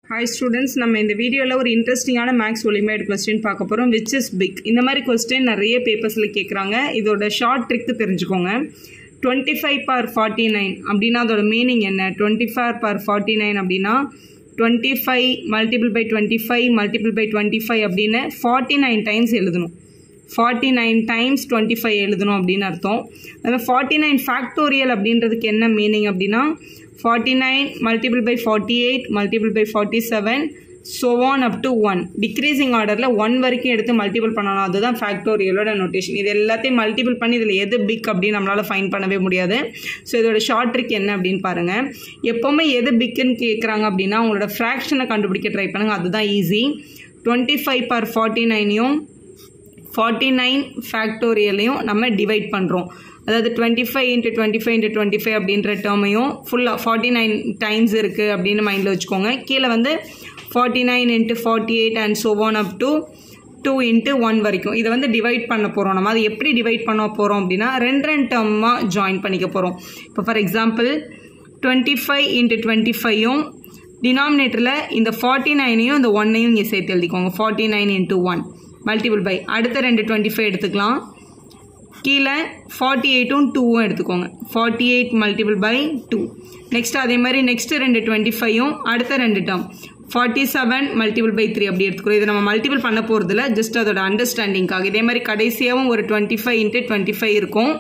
hi students நம்ம இந்த வீடியோவில் ஒரு இன்ட்ரெஸ்டிங்கான மேக்ஸ் ஒலிமேட் கொஸ்டின் பார்க்க போகிறோம் விச் இஸ் பிக் இந்த மாதிரி கொஸ்டின் நிறைய பேப்பர்ஸில் கேட்குறாங்க இதோட ஷார்ட் ட்ரிக்கு தெரிஞ்சுக்கோங்க twenty five bar forty nine அப்படின்னா அதோட மீனிங் என்ன twenty five bar forty nine அப்படின்னா twenty five multiple by twenty five multiple by twenty five அப்படின்னு ஃபார்ட்டி நைன் டைம்ஸ் எழுதணும் forty nine times twenty five எழுதணும் அப்படின்னு அர்த்தம் அது ஃபார்ட்டி நைன் ஃபேக்டோரியல் அப்படின்றதுக்கு என்ன மீனிங் அப்படின்னா forty nine multiple by forty eight multiple by forty seven so one up to one decreasing ஆர்டரில் ஒன் வரைக்கும் எடுத்து மல்டிபிள் பண்ணணும் அதுதான் ஃபேக்டோரியலோட நோட்டேஷன் இது எல்லாத்தையும் மல்டிபிள் பண்ணி இதில் எது பிக் அப்படின்னு நம்மளால் ஃபைன் பண்ணவே முடியாது ஸோ இதோட ஷார்ட் ட்ரிக் என்ன அப்படின்னு பாருங்கள் எப்போவுமே எது பிக்குன்னு கேட்குறாங்க அப்படின்னா உங்களோட ஃப்ராக்ஷனை கண்டுபிடிக்க ட்ரை பண்ணுங்கள் அதுதான் easy twenty five bar forty நைனையும் ஃபார்ட்டி நைன் ஃபேக்டோரியலையும் நம்ம டிவைட் பண்ணுறோம் அதாவது twenty five into twenty five into twenty five அப்படின்ற டேர்மையும் ஃபுல்லாக ஃபார்ட்டி நைன் டைம்ஸ் இருக்குது அப்படின்னு மைண்டில் வச்சுக்கோங்க கீழே வந்து forty nine into forty eight and so one up to two into one வரைக்கும் இதை வந்து டிவைட் பண்ண போகிறோம் நம்ம அது எப்படி டிவைட் பண்ண போகிறோம் அப்படின்னா ரெண்டு ரெண்டு டேர்மாக ஜாயின் பண்ணிக்க போகிறோம் இப்போ for example twenty five into twenty ஃபைவும் டினாமினேட்டரில் இந்த ஃபார்ட்டி நைனையும் இந்த ஒன்னையும் இங்கே சேர்த்து எழுதிக்கோங்க forty nine into one multiple by அடுத்த ரெண்டு டுவெண்ட்டி ஃபைவ் எடுத்துக்கலாம் கீழே ஃபார்ட்டி எயிட்டும் டூவும் எடுத்துக்கோங்க forty eight multiple by two next அதே மாதிரி நெக்ஸ்ட் ரெண்டு டுவெண்ட்டி ஃபைவும் அடுத்த ரெண்டு term forty seven multiple by three அப்படி எடுத்துக்கிறோம் இதை நம்ம மல்டிபிள் பண்ண போகிறதுல ஜஸ்ட் அதோட அண்டர்ஸ்டாண்டிங்காக இதே மாதிரி கடைசியாகவும் ஒரு twenty five into twenty five இருக்கும்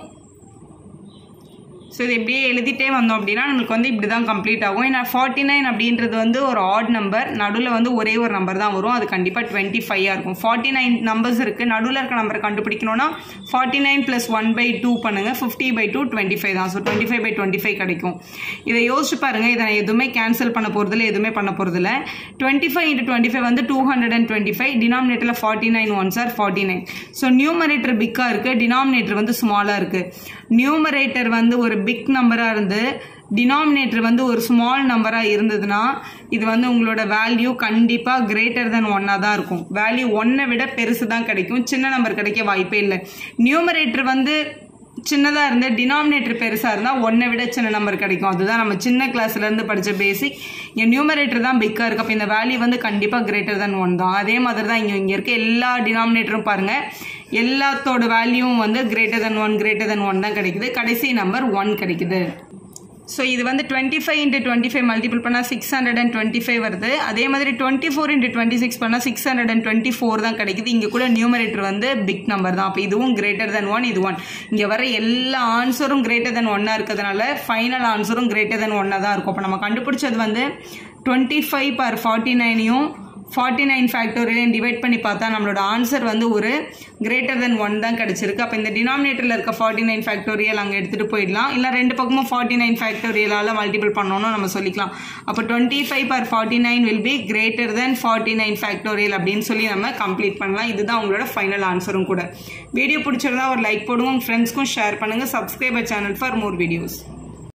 ஸோ இது இப்படியே எழுதிட்டே வந்தோம் அப்படின்னா நம்மளுக்கு வந்து இப்படி தான் கம்ப்ளீட் ஆகும் ஏன்னா ஃபார்ட்டி நைன் அப்படின்றது வந்து ஒரு ஆட் நம்பர் நடுவில் வந்து ஒரே ஒரு நம்பர் தான் வரும் அது கண்டிப்பாக டுவெண்ட்டி ஃபைவாக இருக்கும் ஃபார்ட்டி நைன் நம்பர்ஸ் இருக்குது நடுவில் இருக்க நம்பரை கண்டுபிடிக்கணும்னா forty nine plus one by two பண்ணுங்கள் fifty by two twenty five தான் so twenty five by twenty five கிடைக்கும் இதை யோசிச்சு பாருங்கள் இதை நான் எதுவுமே கேன்சல் பண்ண போகிறதில்ல எதுவுமே பண்ண போகிறதில்ல twenty five into twenty five வந்து two hundred and twenty five டினாமினேட்டரில் forty nine one sir forty nine so numerator பிக்காக இருக்குது டினாமினேட்டர் வந்து ஸ்மாலாக இருக்குது நியூமரேட்டர் வந்து ஒரு பிக் நம்பராக இருந்து டினாமினேட்டர் வந்து ஒரு ஸ்மால் நம்பராக இருந்ததுன்னா இது வந்து உங்களோட வேல்யூ கண்டிப்பாக கிரேட்டர் தென் ஒன்னாக தான் இருக்கும் வேல்யூ ஒன்னை விட பெருசு தான் கிடைக்கும் சின்ன நம்பர் கிடைக்க வாய்ப்பே இல்லை நியூமரேட்டர் வந்து சின்னதாக இருந்து டினாமினேட்டர் பெருசாக இருந்தால் ஒன்றை விட சின்ன நம்பர் கிடைக்கும் அதுதான் நம்ம சின்ன கிளாஸ்லேருந்து படித்த பேசிக் இங்கே நியூமரேட்டர் தான் பிக்காக இருக்குது அப்போ இந்த வேல்யூ வந்து கண்டிப்பாக கிரேட்டர் தென் ஒன் தான் அதே மாதிரி தான் இங்கே இங்கே இருக்க எல்லா டினாமினேட்டரும் பாருங்கள் எல்லாத்தோட வேல்யூவும் வந்து greater than one greater than one தான் கிடைக்குது கடைசி நம்பர் ஒன் கிடைக்குது ஸோ இது வந்து twenty five into twenty five multiple பண்ணால் six hundred and twenty five வருது அதே மாதிரி twenty four into twenty six பண்ணால் six hundred and twenty four தான் கிடைக்குது இங்கே கூட நியூமரேட்டர் வந்து பிக் நம்பர் தான் அப்போ இதுவும் கிரேட்டர் தென் ஒன் இது ஒன் இங்கே வர எல்லா ஆன்சரும் கிரேட்டர் தென் ஒன்னாக இருக்கிறதுனால ஃபைனல் ஆன்சரும் கிரேட்டர் தென் ஒன்னாக தான் இருக்கும் அப்போ நம்ம கண்டுபிடிச்சது வந்து டுவெண்ட்டி ஃபைவ் பர் ஃபார்ட்டி நைனையும் ஃபார்ட்டி நைன் ஃபேக்டோரியலையும் டிவைட் பண்ணி பார்த்தா நம்மளோட ஆன்சர் வந்து ஒரு கிரேட்டர் தென் ஒன் தான் கிடச்சிருக்கு அப்போ இந்த டினாமினேட்டரில் இருக்க ஃபார்ட்டி நைன் ஃபேக்டோரியல் அங்கே எடுத்துகிட்டு போயிடலாம் இல்லை ரெண்டு பக்கமும் ஃபார்ட்டி நைன் ஃபேக்டோரியலால் மல்டிபிள் பண்ணணும்னு நம்ம சொல்லிக்கலாம் அப்போ twenty five per forty nine will be greater than forty nine factorial அப்படின்னு சொல்லி நம்ம கம்ப்ளீட் பண்ணலாம் இதுதான் உங்களோட ஃபைனல் ஆன்சரும் கூட வீடியோ பிடிச்சிருந்தா ஒரு லைக் போடுங்க உங்கள் ஃப்ரெண்ட்ஸ்க்கும் ஷேர் பண்ணுங்கள் subscriber channel for more videos